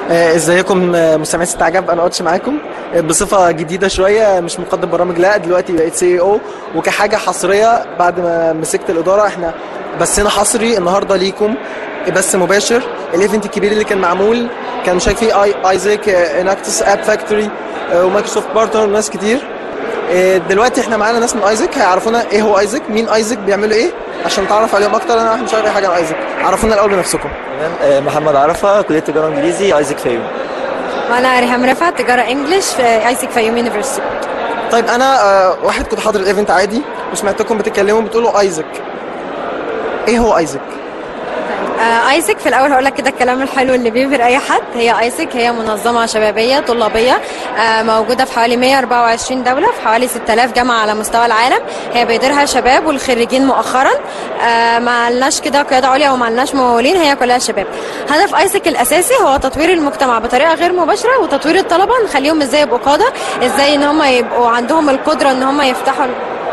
آه، ازيكم آه، مستمعين ست عجب انا قدش معاكم آه، بصفه جديده شويه مش مقدم برامج لا دلوقتي بقيت سي او وكحاجه حصريه بعد ما مسكت الاداره احنا بثنا حصري النهارده ليكم بث مباشر الايفنت الكبير اللي كان معمول كان شايف فيه اي ايزاك آه، اناكتس اب فاكتوري آه، ومايكروسوفت بارتنر وناس كتير آه، دلوقتي احنا معانا ناس من ايزاك هيعرفونا ايه هو ايزاك مين ايزاك بيعملوا ايه عشان نتعرف عليهم اكتر انا مش عارف اي حاجه عن ايزاك عرفونا الاول بنفسكم تمام آه، محمد عرفه كليه تجاره انجليزي ايزك فيوم وانا ريهام رفعت تجاره انجلش في ايسك فيوم يونيفرسيتي طيب انا آه، واحد كنت حاضر الايفنت عادي وسمعتكم بتتكلموا بتقولوا ايزاك ايه هو ايزاك آه، ايسك في الاول هقول لك كده الكلام الحلو اللي بيبهر اي حد هي ايسك هي منظمه شبابيه طلابيه آه، موجوده في حوالي 124 دوله في حوالي 6000 جامعه على مستوى العالم هي بيديرها شباب والخريجين مؤخرا آه، ما لناش كده قياده عليا وما لناش ممولين هي كلها شباب هدف ايسك الاساسي هو تطوير المجتمع بطريقه غير مباشره وتطوير الطلبه نخليهم ازاي يبقوا قاده ازاي ان هم يبقوا عندهم القدره ان هم يفتحوا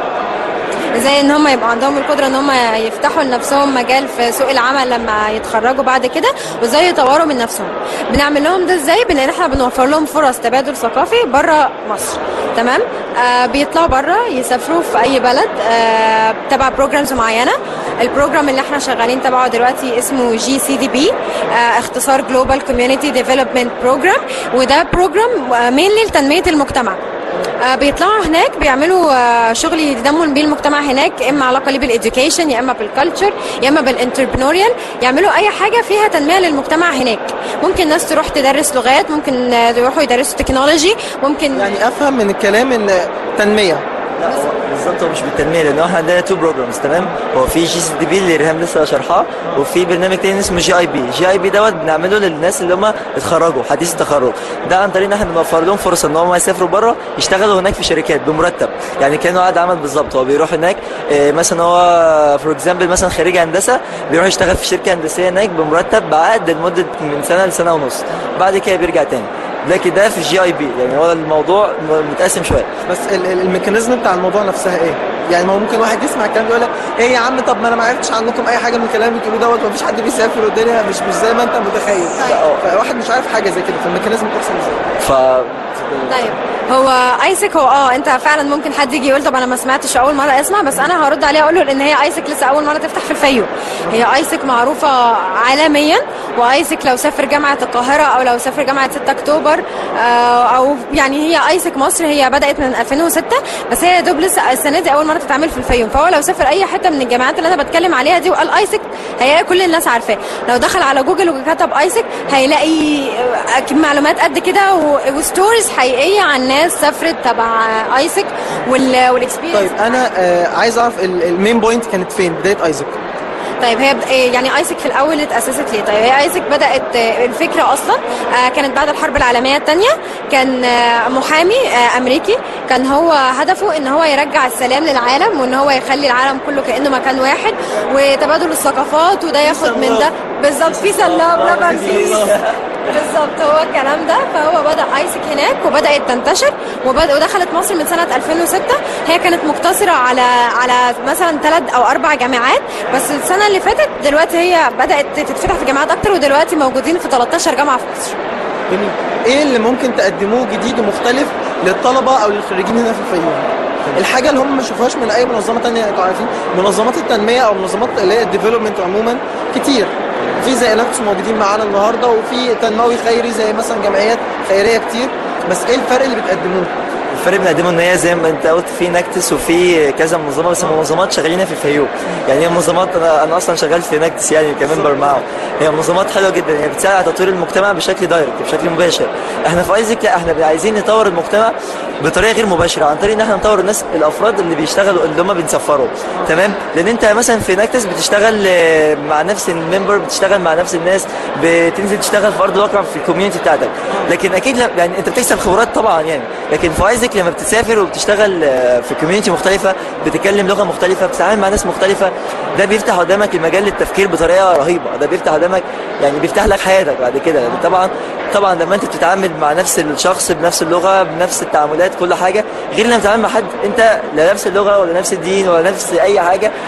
زي ان هم يبقى عندهم القدره ان هم يفتحوا لنفسهم مجال في سوق العمل لما يتخرجوا بعد كده وازاي يطوروا من نفسهم بنعمل لهم ده ازاي بان احنا بنوفر لهم فرص تبادل ثقافي بره مصر تمام آه بيطلعوا بره يسافروا في اي بلد آه تبع بروجرامز معينه البروجرام اللي احنا شغالين تبعه دلوقتي اسمه جي سي دي بي اختصار جلوبال كوميونتي ديفلوبمنت بروجرام وده بروجرام مينلي لتنميه المجتمع آه، بيطلعوا هناك بيعملوا آه، شغل يدموا بيه المجتمع هناك اما علاقه ليه بالاديوكيشن يا اما بالكالتشر يا اما بالانتربرينوريال يعملوا اي حاجه فيها تنميه للمجتمع هناك ممكن ناس تروح تدرس لغات ممكن آه، يروحوا يدرسوا تكنولوجي ممكن يعني افهم من الكلام ان تنميه لا هو بالظبط هو مش بالتنميه لان احنا عندنا تو بروجرامز تمام هو في جي سي دي بي اللي ريهام لسه شرحها وفي برنامج تاني اسمه جي اي بي جي اي بي دوت بنعمله للناس اللي هم اتخرجوا حديث التخرج ده عن طريق ان احنا بنوفر لهم فرصه ان هم يسافروا بره يشتغلوا هناك في شركات بمرتب يعني كانه قاعد عمل بالظبط هو بيروح هناك آه، مثلا هو فور اكزامبل مثلا خريج هندسه بيروح يشتغل في شركه هندسيه هناك بمرتب بعقد لمده من سنه لسنه ونص بعد كده بيرجع تاني لكن ده في الجي اي بي يعني هو الموضوع متقسم شويه بس ال- ال- الميكانيزم بتاع الموضوع نفسها ايه؟ يعني ما هو ممكن واحد يسمع الكلام ده يقول لك ايه يا عم طب ما انا ما عرفتش عنكم اي حاجه من الكلام اللي بتقولوه دوت ومفيش حد بيسافر والدنيا مش مش زي ما انت متخيل فواحد مش عارف حاجه زي كده فالميكانيزم بتحصل ازاي؟ ف طيب هو ايسك هو اه انت فعلا ممكن حد يجي يقول طب انا ما سمعتش اول مره اسمع بس انا هرد عليه اقول له لان هي ايسك لسه اول مره تفتح في الفيوم هي ايسك معروفه عالميا وايسك لو سافر جامعه القاهره او لو سافر جامعه 6 اكتوبر آه، او يعني هي ايسك مصر هي بدات من 2006 بس هي يا دوب لسه السنه دي اول مره تتعمل في الفيوم فهو لو سافر اي حته من الجامعات اللي انا بتكلم عليها دي وقال ايسك هيلاقي كل الناس عارفاه لو دخل على جوجل وكتب ايسك هيلاقي آه، معلومات قد كده و- وستوريز حقيقيه عن ناس سافرت تبع ايسك وال والاكسبيرينس طيب انا آه عايز اعرف ال- المين بوينت كانت فين بدايه ايزك طيب هي بد... إيه يعني ايسك في الاول اتاسست ليه؟ طيب هي ايسك بدات آه، الفكره اصلا آه، كانت بعد الحرب العالميه الثانيه كان آه، محامي آه، امريكي كان هو هدفه ان هو يرجع السلام للعالم وان هو يخلي العالم كله كانه مكان واحد وتبادل الثقافات وده ياخد من ده بالظبط في سلام لبن بيس بالظبط هو الكلام ده فهو بدا ايسك هناك وبدات تنتشر وبدأ ودخلت مصر من سنه 2006 هي كانت مقتصره على على مثلا ثلاث او اربع جامعات بس السنه اللي فاتت دلوقتي هي بدات تتفتح في جامعات اكتر ودلوقتي موجودين في 13 جامعه في مصر جميل ايه اللي ممكن تقدموه جديد ومختلف للطلبه او للخريجين هنا في الفيوم الحاجه اللي هم ما شافوهاش من اي منظمه تانية انتوا عارفين منظمات التنميه او منظمات اللي هي الديفلوبمنت عموما كتير في زي نفس موجودين معانا النهارده وفي تنموي خيري زي مثلا جمعيات خيريه كتير بس ايه الفرق اللي بتقدموه الفرق بنقدمه ان هي زي ما انت قلت في نكتس وفي كذا منظمه بس منظمات شغالين في الفيوم يعني هي منظمات انا انا اصلا شغال في نكتس يعني كممبر معاهم هي منظمات حلوه جدا هي بتساعد على تطوير المجتمع بشكل دايركت بشكل مباشر احنا في ايزك لا احنا عايزين نطور المجتمع بطريقه غير مباشره عن طريق ان احنا نطور الناس الافراد اللي بيشتغلوا اللي هم بنسفرهم تمام لان انت مثلا في نكتس بتشتغل آه، مع نفس الممبر بتشتغل مع نفس الناس بتنزل تشتغل في ارض الواقع في الكوميونتي بتاعتك لكن اكيد لا يعني انت بتكسب خبرات طبعا يعني لكن في ايزك لما بتسافر وبتشتغل آه، في كوميونتي مختلفه بتتكلم لغه مختلفه بتتعامل مع ناس مختلفه ده بيفتح قدامك المجال للتفكير بطريقه رهيبه ده بيفتح قدامك يعني بيفتح لك حياتك بعد كده يعني طبعا طبعا لما انت بتتعامل مع نفس الشخص بنفس اللغه بنفس التعاملات كل حاجه غير لما تتعامل مع حد انت لا نفس اللغه ولا نفس الدين ولا نفس اي حاجه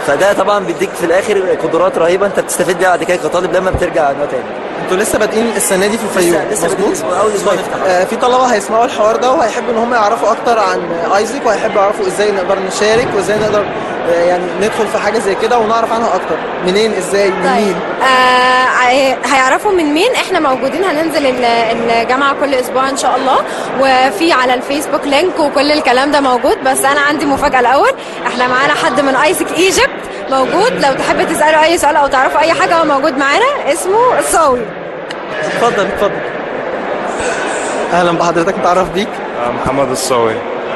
فده طبعا بيديك في الاخر قدرات رهيبه انت بتستفيد بيها بعد كده كطالب لما بترجع هنا تاني انتوا لسه بادئين السنه دي في الفيوم لسه مظبوط بادئين الأسبوع- أول أسبوع طيب، نفتح. آه في طلبه هيسمعوا الحوار ده وهيحبوا ان هم يعرفوا اكتر عن ايزك وهيحبوا يعرفوا ازاي نقدر نشارك وازاي نقدر آه يعني ندخل في حاجه زي كده ونعرف عنها اكتر منين ازاي من مين آه هي- هيعرفوا من مين احنا موجودين هننزل ال- الجامعه كل اسبوع ان شاء الله وفي على الفيسبوك لينك وكل الكلام ده موجود بس انا عندي مفاجاه الاول احنا معانا حد من ايسك ايجيبت موجود لو تحب تساله اي سؤال او تعرفوا اي حاجه هو موجود معانا اسمه الصاوي اتفضل اتفضل اهلا بحضرتك نتعرف بيك محمد الصاوي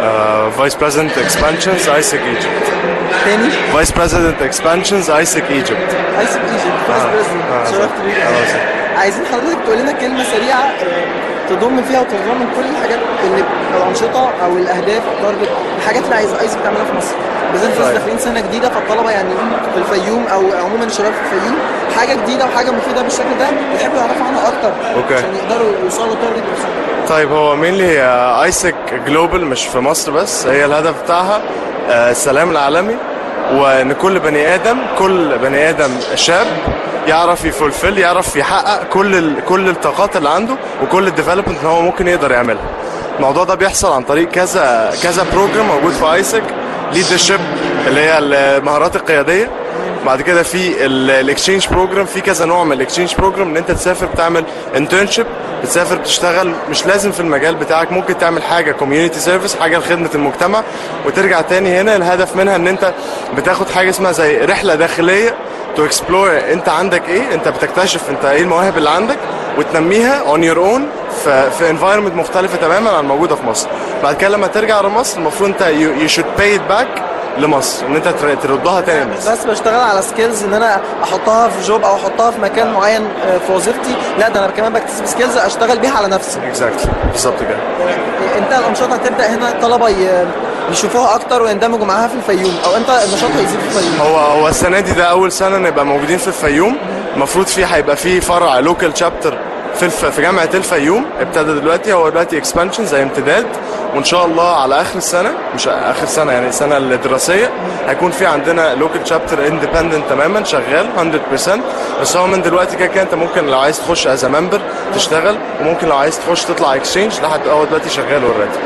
فايس بريزيدنت اكسبانشنز ايسك ايجيبت تاني فايس بريزيدنت اكسبانشنز ايسك ايجيبت ايسك ايجيبت فايس آه. بريزدنت آه. شرفت بيك أهلا وسهلا. عايزين حضرتك تقول لنا كلمه سريعه آه، تضم فيها وتضمن كل الحاجات اللي الانشطه او الاهداف التارجت الحاجات اللي عايز ايسك تعملها في مصر بالذات انتوا طيب. داخلين سنه جديده فالطلبه يعني في الفيوم او عموما الشباب في الفيوم حاجه جديده وحاجه مفيده بالشكل ده بيحبوا يعرفوا عنها اكتر أوكي. عشان يقدروا يوصلوا للتارجت بتاعهم طيب هو مينلي ايسك جلوبال مش في مصر بس هي الهدف بتاعها آه، السلام العالمي وان كل بني ادم كل بني ادم شاب يعرف يفولفل يعرف يحقق كل ال... كل الطاقات اللي عنده وكل الديفلوبمنت اللي هو ممكن يقدر يعملها الموضوع ده بيحصل عن طريق كذا كذا بروجرام موجود في ايسك ليدرشيب اللي هي المهارات القياديه بعد كده في الاكسشينج بروجرام في كذا نوع من الاكسشينج بروجرام ان انت تسافر بتعمل انترنشيب بتسافر بتشتغل مش لازم في المجال بتاعك ممكن تعمل حاجه كوميونتي سيرفيس حاجه لخدمه المجتمع وترجع تاني هنا الهدف منها ان انت بتاخد حاجه اسمها زي رحله داخليه تو اكسبلور انت عندك ايه انت بتكتشف انت ايه المواهب اللي عندك وتنميها اون يور اون في في انفايرمنت مختلفه تماما عن الموجوده في مصر بعد كده لما ترجع لمصر المفروض انت يو شود باي باك لمصر ان انت تر- تردها تاني لمصر بس بشتغل على سكيلز ان انا احطها في جوب او احطها في مكان معين آه، في وظيفتي لا ده انا كمان بكتسب سكيلز اشتغل بيها على نفسي اكزاكتلي بالظبط كده انت الانشطه هتبدا هنا الطلبه ي- يشوفوها اكتر ويندمجوا معاها في الفيوم او انت النشاط هيزيد في الفيوم هو هو السنه دي ده اول سنه نبقى موجودين في الفيوم المفروض في هيبقى في فرع لوكال شابتر في الف... في جامعه الفيوم ابتدى دلوقتي هو دلوقتي اكسبانشن زي امتداد وان شاء الله على اخر السنه مش اخر سنه يعني السنه الدراسيه هيكون في عندنا لوكال شابتر اندبندنت تماما شغال 100% بس هو من دلوقتي كده كده انت ممكن لو عايز تخش از ممبر تشتغل وممكن لو عايز تخش تطلع اكسشينج لحد هو دلوقتي شغال اوريدي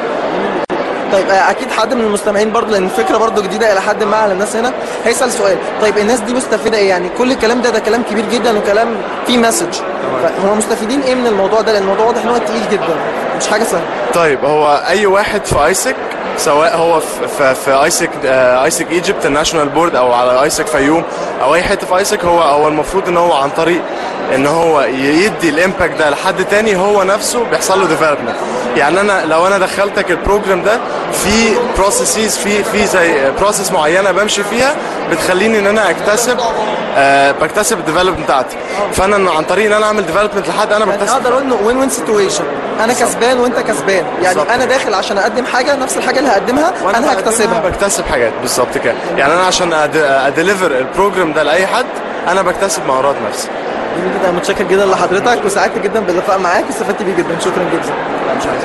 طيب آه، اكيد حد من المستمعين برضه لان الفكره برضه جديده الى حد ما على الناس هنا هيسال سؤال طيب الناس دي مستفيده ايه يعني كل الكلام ده ده كلام كبير جدا وكلام فيه مسج فهم مستفيدين ايه من الموضوع ده لان الموضوع واضح ان هو تقيل جدا مش حاجه سهله طيب هو اي واحد في ايسك سواء هو في في, في ايسك آه، ايسك ايجيبت الناشونال بورد او على ايسك فيوم او اي حته في ايسك هو هو المفروض ان هو عن طريق ان هو يدي الامباكت ده لحد تاني هو نفسه بيحصل له ديفلوبمنت يعني انا لو انا دخلتك البروجرام ده في بروسيسز في في زي بروسيس معينه بمشي فيها بتخليني ان انا اكتسب آه بكتسب الديفلوبمنت بتاعتي فانا عن طريق ان انا اعمل ديفلوبمنت لحد انا يعني بكتسب اقدر اقول انه وين وين سيتويشن انا كسبان وانت كسبان يعني بالظبط. انا داخل عشان اقدم حاجه نفس الحاجه اللي هقدمها وأنا انا بقدمها هكتسبها بكتسب حاجات بالظبط كده يعني انا عشان اديليفر البروجرام ده لاي حد انا بكتسب مهارات نفسي جميل جدا متشكر جدا لحضرتك وسعدت جدا باللقاء معاك واستفدت بيه جدا شكرا جدا مش عايز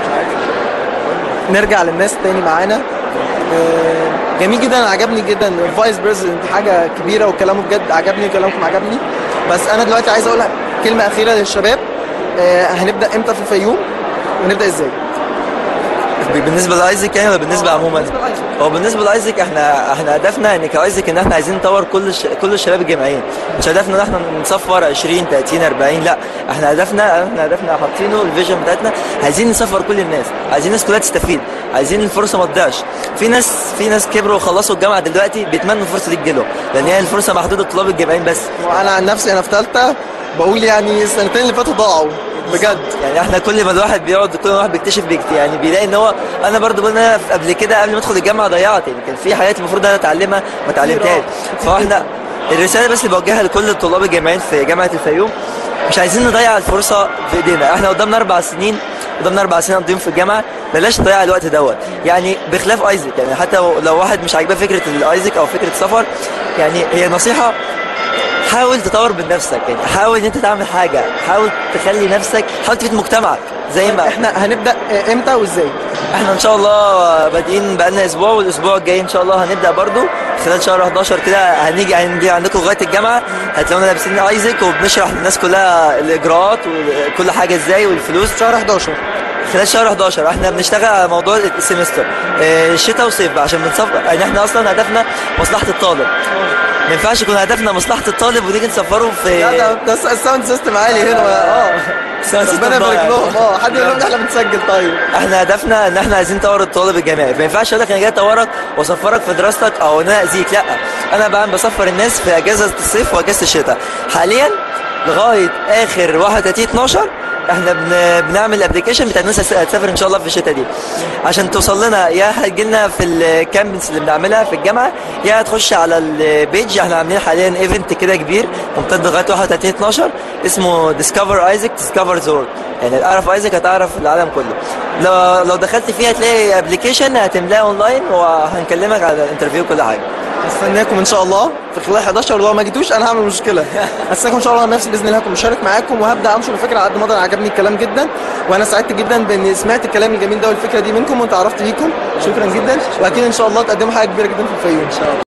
نرجع للناس تاني معانا آه، جميل جدا عجبني جدا الفايس بريزيدنت حاجه كبيره وكلامه بجد عجبني وكلامكم عجبني بس انا دلوقتي عايز اقول كلمه اخيره للشباب آه، هنبدا امتى في الفيوم ونبدا ازاي بالنسبه لايزك يعني ولا بالنسبه عموما بالنسبة لآيزك. هو بالنسبه لايزك احنا احنا هدفنا ان كايزك ان احنا عايزين نطور كل الش... كل الشباب الجامعيين مش هدفنا ان احنا نصفر 20 30 40 لا احنا هدفنا احنا هدفنا حاطينه الفيجن بتاعتنا عايزين نصفر كل الناس عايزين الناس كلها تستفيد عايزين الفرصه ما تضيعش في ناس في ناس كبروا وخلصوا الجامعه دلوقتي بيتمنوا الفرصه دي تجيلهم لان هي الفرصه محدوده للطلاب الجامعيين بس وانا عن نفسي انا في ثالثه بقول يعني السنتين اللي فاتوا ضاعوا بجد يعني احنا كل ما الواحد بيقعد كل ما الواحد بيكتشف بيكت يعني بيلاقي ان هو انا برضو بقول إن انا قبل كده قبل ما ادخل الجامعه ضيعت يعني كان في حاجات المفروض انا اتعلمها ما اتعلمتهاش فاحنا الرساله بس اللي بوجهها لكل الطلاب الجامعيين في جامعه الفيوم مش عايزين نضيع الفرصه في ايدينا احنا قدامنا اربع سنين قدامنا اربع سنين نقضيهم في الجامعه بلاش نضيع الوقت دوت يعني بخلاف ايزك يعني حتى لو واحد مش عاجباه فكره الايزك او فكره السفر يعني هي نصيحه حاول تطور من نفسك يعني حاول ان انت تعمل حاجه حاول تخلي نفسك حاول تفيد مجتمعك زي ما احنا هنبدا امتى وازاي احنا ان شاء الله بادئين بقالنا اسبوع والاسبوع الجاي ان شاء الله هنبدا برضو خلال شهر 11 كده هنيجي هنجي عندكم لغايه الجامعه هتلاقونا لابسين ايزك وبنشرح للناس كلها الاجراءات وكل حاجه ازاي والفلوس شهر 11 خلال شهر 11 احنا بنشتغل على موضوع السيمستر اه، شتاء وصيف بقى عشان بنصف يعني احنا اصلا هدفنا مصلحه الطالب ما ينفعش يكون هدفنا مصلحه الطالب ونيجي نسفره في لا ده ده الساوند سيستم عالي هنا اه ساوند سيستم ربنا يبارك ضايع. لهم اه حد يقول لهم احنا بنسجل طيب احنا هدفنا ان احنا عايزين نطور الطالب الجامعي ما ينفعش اقول لك انا جاي اطورك واسفرك في دراستك او ان انا اذيك لا انا بقى بسفر الناس في اجازه الصيف واجازه الشتاء حاليا لغايه اخر 31 12 احنا بن... بنعمل الابلكيشن بتاع الناس هتس- هتسافر ان شاء الله في الشتاء دي عشان توصل لنا يا هتجي لنا في الكامبس اللي بنعملها في الجامعه يا هتخش على البيج احنا عاملين حاليا ايفنت كده كبير ممتد لغايه 31 12 اسمه ديسكفر ايزك ديسكفر زور يعني تعرف ايزك هتعرف العالم كله لو لو دخلت فيه هتلاقي ابلكيشن هتملاه اونلاين وهنكلمك على الانترفيو كل حاجه استناكم ان شاء الله في خلال 11 ولو ما جيتوش انا هعمل مشكله استناكم ان شاء الله نفسي باذن الله هكون مشارك معاكم وهبدا انشر الفكره على قد ما اقدر عجبني الكلام جدا وانا سعدت جدا باني سمعت الكلام الجميل ده والفكره دي منكم وتعرفت بيكم شكرا جدا واكيد ان شاء الله تقدموا حاجه كبيره جدا في الفيوم ان شاء الله